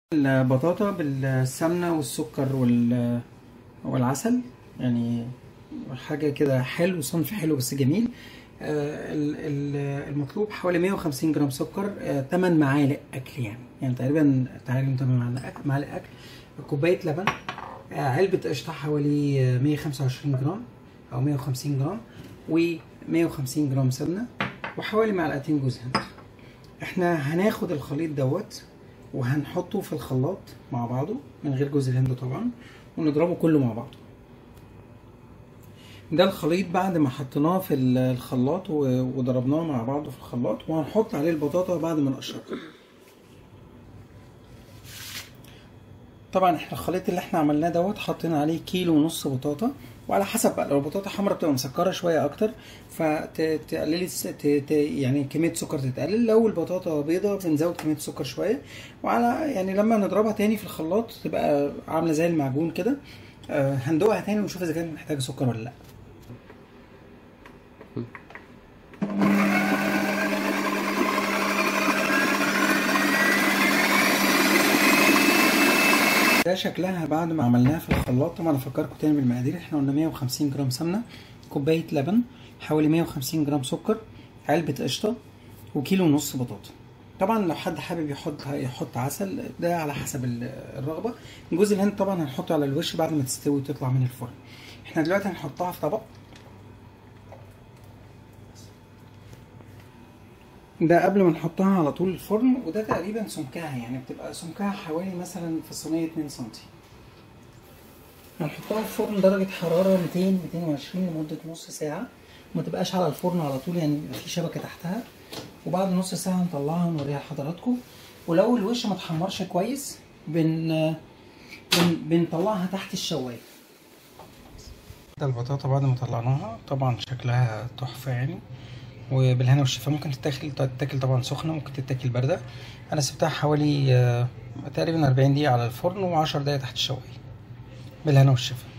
البطاطا بالسمنة والسكر وال والعسل يعني حاجة كده حلو صنف حلو بس جميل آه، ال- ال- المطلوب حوالي 150 جرام سكر 8 معالق أكل يعني يعني تقريبا تقريبا 8 معالق أكل معالق أكل كوباية لبن آه، علبة قشطة حوالي آه، 125 جرام أو 150 جرام و 150 جرام سمنة وحوالي معلقتين جوز هند احنا هناخد الخليط دوت وهنحطه في الخلاط مع بعضه من غير جوز الهند طبعا ونضربه كله مع بعضه ده الخليط بعد ما حطيناه في ال- الخلاط و- وضربناه مع بعضه في الخلاط وهنحط عليه البطاطا بعد ما نقشرها طبعا احنا الخليط اللي احنا عملناه دوت حطينا عليه كيلو ونص بطاطا وعلى حسب بقى لو البطاطا حمرا بتبقى مسكره شويه اكتر فتقللي الس- ت- ت- يعني كميه سكر تتقلل لو البطاطا بيضه بنزود كميه السكر شويه وعلى يعني لما نضربها تاني في الخلاط تبقى عامله زي المعجون كده آه، هندوقها تاني ونشوف اذا كانت محتاجه سكر ولا لا ده شكلها بعد ما عملناها في الخلاط طبعا افكركم تاني بالمقادير احنا قلنا 150 جرام سمنه كوبايه لبن حوالي 150 جرام سكر علبه قشطه وكيلو ونص بطاطا طبعا لو حد حابب يحط يحط عسل ده على حسب ال- الرغبه جوز الهند طبعا هنحطه على الوش بعد ما تستوي وتطلع من الفرن احنا دلوقتي هنحطها في طبق ده قبل ما نحطها على طول الفرن وده تقريبا سمكها يعني بتبقى سمكها حوالي مثلا في الصينيه 2 سم هنحطها في فرن درجة حرارة 200 220 لمدة نص ساعة وما تبقاش على الفرن على طول يعني يبقى في شبكة تحتها وبعد نص ساعة نطلعها ونوريها لحضراتكم ولو الوش ما اتحمرش كويس بن بن بنطلعها تحت الشواية ده البطاطا بعد ما طلعناها طبعا شكلها تحفة يعني وبالهنا والشفا ممكن تتاكل تتاكل طبعا سخنة ممكن تتاكل باردة أنا سبتها حوالي آه، تقريبا 40 دقيقة على الفرن و10 دقايق تحت الشواية بالهنا والشفا